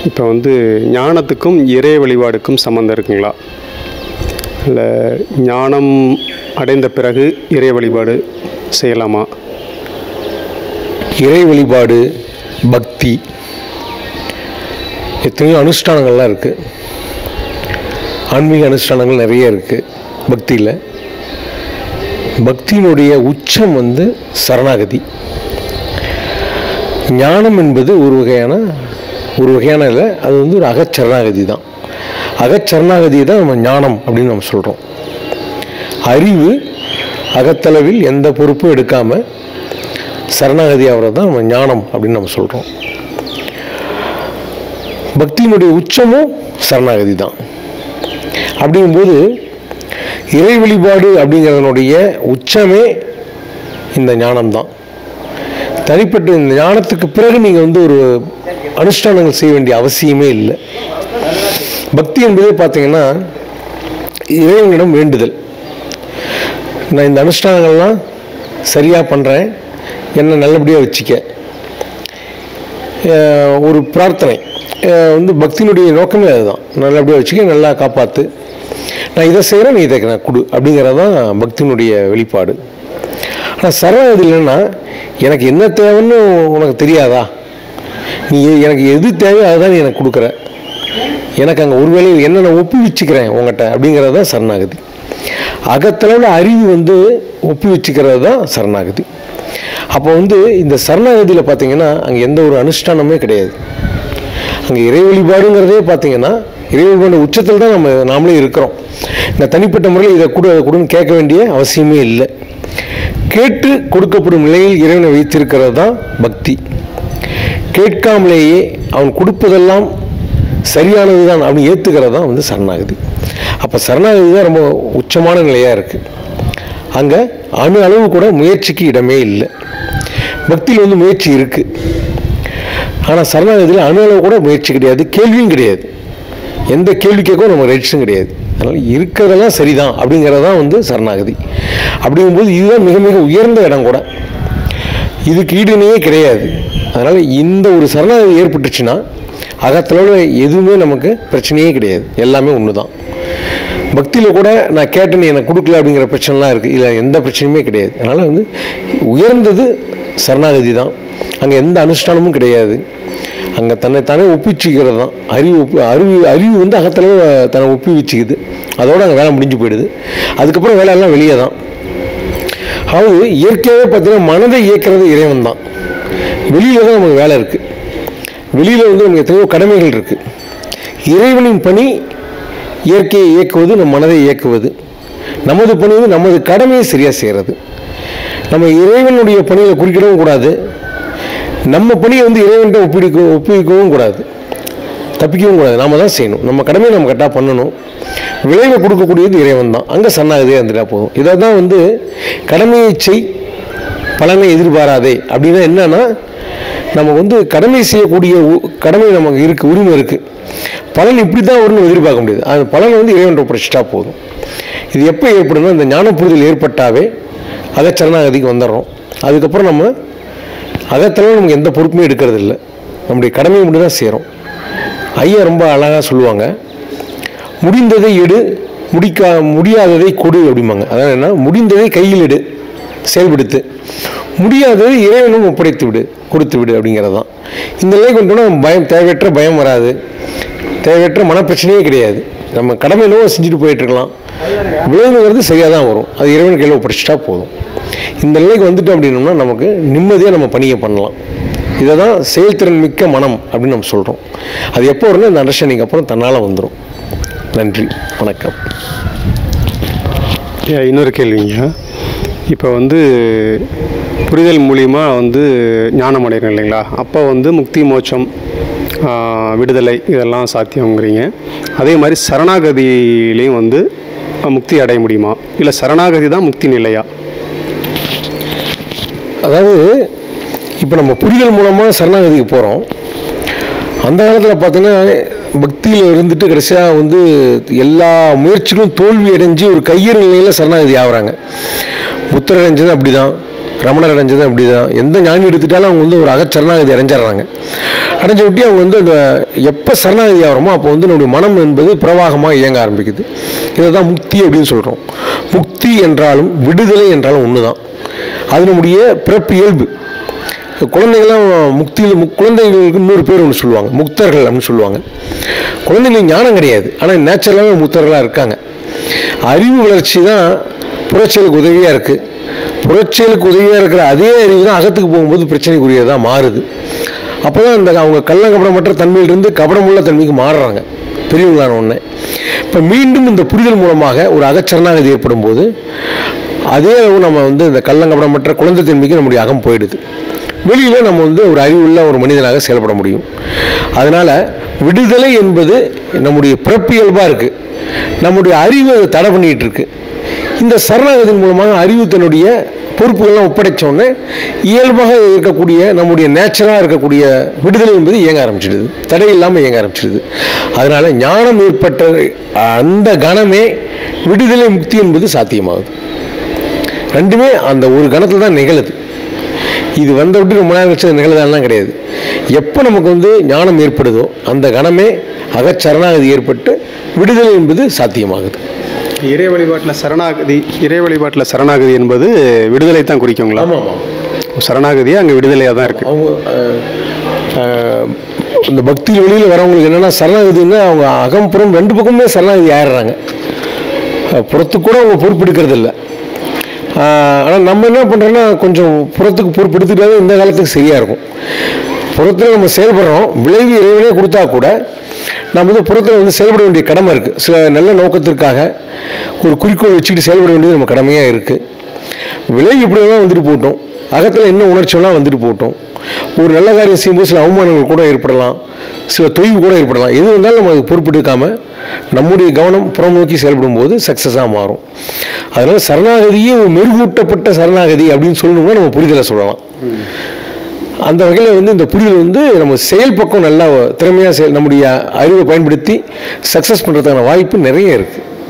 இப்போ வந்து ஞானத்துக்கும் இறை வழிபாடுக்கும் சம்மந்தம் இருக்குங்களா இல்லை ஞானம் அடைந்த பிறகு இறை வழிபாடு செய்யலாமா இறை வழிபாடு பக்தி எத்தனையோ அனுஷ்டானங்கள்லாம் இருக்குது ஆன்மீக அனுஷ்டானங்கள் நிறைய இருக்குது பக்தியில் பக்தியினுடைய உச்சம் வந்து சரணாகதி ஞானம் என்பது ஒரு வகையான ஒரு வகையான இல்லை அது வந்து ஒரு அகச்சரணாகதி தான் அகச்சரணாகதியை தான் நம்ம ஞானம் அப்படின்னு நம்ம சொல்கிறோம் அறிவு அகத்தளவில் எந்த பொறுப்பும் எடுக்காமல் சரணாகதி ஆகிறது தான் நம்ம ஞானம் அப்படின்னு நம்ம சொல்கிறோம் பக்தியினுடைய உச்சமும் சரணாகதி தான் அப்படிங்கும்போது இறை வழிபாடு அப்படிங்கிறதனுடைய உச்சமே இந்த ஞானம்தான் தனிப்பட்ட இந்த ஞானத்துக்கு பிறகு நீங்கள் வந்து ஒரு அனுஷ்டானங்கள் செய்ய வேண்டிய அவசியமே இல்லை பக்தி என்பதே பார்த்தீங்கன்னா இறைவனிடம் வேண்டுதல் நான் இந்த அனுஷ்டானங்கள்லாம் சரியாக பண்ணுறேன் என்னை நல்லபடியாக வச்சுக்க அஹ் ஒரு பிரார்த்தனை அஹ் வந்து பக்தியினுடைய நோக்கமே அதுதான் நல்லபடியாக வச்சுக்க நல்லா காப்பாற்று நான் இதை செய்கிறேன் நீ இதை நான் கொடு அப்படிங்கிறது தான் பக்தியினுடைய வெளிப்பாடு ஆனால் சரணாகதி இல்லைன்னா எனக்கு என்ன தேவைன்னு உனக்கு தெரியாதா நீ எ- எனக்கு எது தேவையோ அதுதான் நீ எனக்கு கொடுக்குற எனக்கு அங்கே ஒரு வேலையில் என்ன நான் ஒப்புவிச்சுக்கிறேன் உங்கள்கிட்ட அப்படிங்கிறது தான் சரணாகதி அகத்தளவில் அறிவு வந்து ஒப்புவிச்சுக்கிறது தான் சரணாகதி அப்போ வந்து இந்த சரணாகதியில் பார்த்தீங்கன்னா அங்கே எந்த ஒரு அனுஷ்டானமே கிடையாது அங்கே இறை வழிபாடுங்கிறதே பார்த்தீங்கன்னா இறை வழிபாடு உச்சத்தில் தான் நம்ம நாமளே இருக்கிறோம் இந்த தனிப்பட்ட முறையில் இதை கொடு அதை கொடுன்னு கேட்க வேண்டிய அவசியமே இல்லை கேட்டு கொடுக்கப்படும் நிலையில் இறைவனை வைத்திருக்கிறது தான் பக்தி கேட்காமலேயே அவன் கொடுப்பதெல்லாம் சரியானது தான் அப்படின்னு ஏற்றுக்கிறது தான் வந்து சரணாகதி அப்போ சரணாகதி தான் ரொம்ப உச்சமான நிலையாக இருக்குது அங்கே அணு அளவு கூட முயற்சிக்கு இடமே இல்லை பக்தியில் வந்து முயற்சி இருக்குது ஆனால் சரணாகதியில் அணு அளவு கூட முயற்சி கிடையாது கேள்வியும் கிடையாது எந்த கேள்வி கேட்கவும் நம்ம ரைட்ஸும் கிடையாது அதனால் இருக்கிறதெல்லாம் சரிதான் அப்படிங்கிறது தான் வந்து சரணாகதி அப்படிங்கும்போது இதுதான் மிக மிக உயர்ந்த இடம் கூட இதுக்கு ஈடுணையே கிடையாது அதனால் இந்த ஒரு சரணாகதி ஏற்பட்டுச்சுன்னா அகத்தளவில் எதுவுமே நமக்கு பிரச்சனையே கிடையாது எல்லாமே ஒன்று தான் பக்தியில் கூட நான் கேட்டேன் எனக்கு கொடுக்கல அப்படிங்கிற பிரச்சனைலாம் இருக்குது இல்லை எந்த பிரச்சனையுமே கிடையாது அதனால் வந்து உயர்ந்தது சரணாகதி தான் அங்கே எந்த அனுஷ்டானமும் கிடையாது அங்கே தன்னை தானே ஒப்பிச்சுக்கிறது தான் அறிவு ஒப்பி அறிவு அறிவு வந்து அகத்தளவு தன்னை ஒப்பி வச்சுக்குது அதோட அங்கே வேலை முடிஞ்சு போயிடுது அதுக்கப்புறம் வேலையெல்லாம் வெளியே தான் அதாவது இயற்கையாகவே பார்த்தீங்கன்னா மனதை இயக்கிறது இறைவன் தான் வெளியில தான் நமக்கு வேலை இருக்குது வெளியில் வந்து நமக்கு எத்தனையோ கடமைகள் இருக்குது இறைவனின் பணி இயற்கையை இயக்குவது நம் மனதை இயக்குவது நமது பணி வந்து நமது கடமையை சரியாக செய்கிறது நம்ம இறைவனுடைய பணியை குறிக்கிடவும் கூடாது நம்ம பணியை வந்து இறைவன்கிட்ட ஒப்பிடிக்க ஒப்புவிக்கவும் கூடாது தப்பிக்கவும் கூடாது நாம தான் செய்யணும் நம்ம கடமையை நம்ம கரெக்டாக பண்ணணும் விளைவை கொடுக்கக்கூடியது இறைவன் தான் அங்கே சன்னாகதே இருந்துட்டா போதும் இதை தான் வந்து கடமையை செய் பலனை எதிர்பாராதே அப்படின்னா என்னன்னா நம்ம வந்து கடமை செய்யக்கூடிய உ- கடமை நமக்கு இருக்குது உரிமை இருக்குது பலன் இப்படி தான் வரும்னு எதிர்பார்க்க முடியாது அந்த பலன் வந்து இறைவன் ஒப்படைச்சிட்டா போதும் இது எப்போ ஏற்படும்னா இந்த ஞான புரிதல் ஏற்பட்டாவே அகச்சரணாகதிக்கு வந்துடுறோம் அதுக்கப்புறம் நம்ம அகத்தளவு நமக்கு எந்த பொறுப்புமே எடுக்கிறது இல்லை நம்முடைய கடமையை மட்டும் தான் செய்கிறோம் ஐயா ரொம்ப அழகாக சொல்லுவாங்க முடிந்ததை எடு முடிக்கா முடியாததை கொடு அப்படிம்பாங்க அதாவது என்ன முடிந்ததை கையில் எடு செயல்படுத்து முடியாததை இறைவனும் ஒப்படைத்து விடு கொடுத்து விடு அப்படிங்கிறது தான் இந்த நிலை கொண்டோன்னா பயம் தேவையற்ற பயம் வராது தேவையற்ற மனப்பிரச்சனையே கிடையாது நம்ம கடமை என்னவோ செஞ்சுட்டு போயிட்டு இருக்கலாம் விளைவுங்கிறது சரியாக தான் வரும் அது இறைவன் கையில் ஒப்படைச்சிட்டா போதும் இந்த நிலைக்கு வந்துட்டோம் அப்படின்னோம்னா நமக்கு நிம்மதியாக நம்ம பணியை பண்ணலாம் இதை தான் செயல்திறன் மிக்க மனம் அப்படின்னு நம்ம சொல்கிறோம் அது எப்போ வரும்னா இந்த அண்டர்ஸ்டாண்டிங் அப்புறம் தன்னால் வந்துடும் நன்றி வணக்கம் ஐயா, இன்னொரு கேள்விங்க இப்போ வந்து புரிதல் மூலிமா வந்து ஞானம் அடைகிறோம் இல்லைங்களா அப்போ வந்து முக்தி மோட்சம் ஆ, விடுதலை இதெல்லாம் சாத்தியங்கிறீங்க அதே மாதிரி சரணாகதியிலையும் வந்து அ, முக்தி அடைய முடியுமா இல்லை சரணாகதி தான் முக்தி நிலையா அதாவது இப்போ நம்ம புரிதல் மூலமாக சரணாகதிக்கு போகிறோம் அந்த காலத்தில் பார்த்தீங்கன்னா பக்தியில் இருந்துட்டு கடைசியாக வந்து எல்லா முயற்சிகளும் தோல்வி அடைஞ்சு ஒரு கையறு நிலையில் சரணாகதி ஆகுறாங்க புத்தர் அடைஞ்சது அப்படி தான் ரமணர் அடைஞ்சது அப்படி தான் எந்த ஞானி எடுத்துட்டாலும் அவங்க வந்து ஒரு அகச்சரணாகதி அடைஞ்சிடுறாங்க அடைஞ்ச விட்டு அவங்க வந்து அந்த எப்போ சரணாகதி ஆகிறோமோ அப்போ வந்து நம்முடைய மனம் என்பது பிரவாகமாக இயங்க ஆரம்பிக்குது இதை தான் முக்தி அப்படின்னு சொல்கிறோம் முக்தி என்றாலும் விடுதலை என்றாலும் ஒன்று தான் அது நம்முடைய பிறப்பு இயல்பு குழந்தைகள்லாம் முக்தியில் முக் குழந்தைகளுக்கு இன்னொரு பேர் ஒன்று சொல்லுவாங்க முக்தர்கள் அப்படின்னு சொல்லுவாங்க குழந்தைங்களுக்கு ஞானம் கிடையாது ஆனால் நேச்சுரலாகவே முக்தர்களாக இருக்காங்க அறிவு வளர்ச்சி தான் புறச்செயலுக்கு உதவியாக இருக்குது புறச்செயலுக்கு உதவியாக இருக்கிற அதே அறிவு தான் அகத்துக்கு போகும்போது பிரச்சனைக்குரியதாக மாறுது அப்போ தான் இந்த அவங்க கள்ளங்கபடமற்ற தன்மையிலிருந்து கபடமுள்ள தன்மைக்கு மாறுறாங்க பெரியவங்களான ஒன்று இப்போ மீண்டும் இந்த புரிதல் மூலமாக ஒரு அகச்சரணாகதி ஏற்படும் போது அதே அளவு நம்ம வந்து இந்த கள்ளங்கபடமற்ற குழந்தை தன்மைக்கு நம்முடைய அகம் போயிடுது வெளியில் நம்ம வந்து ஒரு அறிவுள்ள ஒரு மனிதனாக செயல்பட முடியும் அதனால் விடுதலை என்பது நம்முடைய பிறப்பு இயல்பாக இருக்குது நம்முடைய அறிவு அதை தடை பண்ணிகிட்டு இருக்கு இந்த சரணாகதியின் மூலமாக அறிவு தன்னுடைய பொறுப்புகள்லாம் ஒப்படைச்ச உடனே இயல்பாக இருக்கக்கூடிய நம்முடைய நேச்சராக இருக்கக்கூடிய விடுதலை என்பது இயங்க ஆரம்பிச்சிடுது தடை இல்லாமல் இயங்க ஆரம்பிச்சிடுது அதனால் ஞானம் ஏற்பட்ட அந்த கணமே விடுதலை முக்தி என்பது சாத்தியமாகுது ரெண்டுமே அந்த ஒரு கணத்தில் தான் நிகழுது இது வந்த விட்டு ரொம்ப நேரம் வச்சது நிகழ்தாலாம் கிடையாது எப்போ நமக்கு வந்து ஞானம் ஏற்படுதோ அந்த கணமே அகச்சரணாகதி ஏற்பட்டு விடுதலை என்பது சாத்தியமாகுது இறை வழிபாட்டில் சரணாகதி இறை வழிபாட்டில் சரணாகதி என்பது விடுதலை தான் குறிக்குங்களா ஆமாம் ஆமாம் சரணாகதி அங்கே விடுதலையாக தான் இருக்குது அவங்க அஹ், அஹ், இந்த பக்தி வெளியில் வரவங்களுக்கு என்னென்னா சரணாகதின்னா அவங்க அகம்புறம் ரெண்டு பக்கமுமே சரணாகதி ஆயிடுறாங்க அஹ், புறத்துக்கு கூட அவங்க பொறுப்பெடுக்கிறது இல்லை ஆனால் நம்ம என்ன பண்ணுறோன்னா கொஞ்சம் புறத்துக்கு பொறுப்பெடுத்துக்கிட்டாவே இந்த காலத்துக்கு சரியாக இருக்கும் புறத்தில் நம்ம செயல்படுறோம் விளைவு இறைவனே கொடுத்தா கூட நம்ம வந்து புறத்தில் வந்து செயல்பட வேண்டிய கடமை இருக்குது சில நல்ல நோக்கத்திற்காக ஒரு குறிக்கோள் வச்சுக்கிட்டு செயல்பட வேண்டியது நம்ம கடமையாக இருக்குது விளைவு இப்படி வேணால் வந்துட்டு போட்டோம் அகத்தில் என்ன உணர்ச்சியெல்லாம் வந்துட்டு போட்டோம் ஒரு நல்ல காரியம் செய்யும்போது சில அவமானங்கள் கூட ஏற்படலாம் சில தொய்வு கூட ஏற்படலாம் எது வந்தாலும் நம்ம அது பொறுப்பெடுக்காம நம்முடைய கவனம் புறம் நோக்கி செயல்படும் போது சக்ஸஸாக மாறும் அதனால் சரணாகதியே ஒரு மெருகூட்டப்பட்ட சரணாகதி அப்படின்னு சொல்லணும்னா நம்ம புரிதலை சொல்லலாம் அந்த வகையில் வந்து இந்த புரிதல் வந்து நம்ம செயல் பக்கம் நல்லா திறமையாக செயல் நம்முடைய அறிவை பயன்படுத்தி சக்ஸஸ் பண்ணுறதுக்கான வாய்ப்பு நிறைய இருக்குது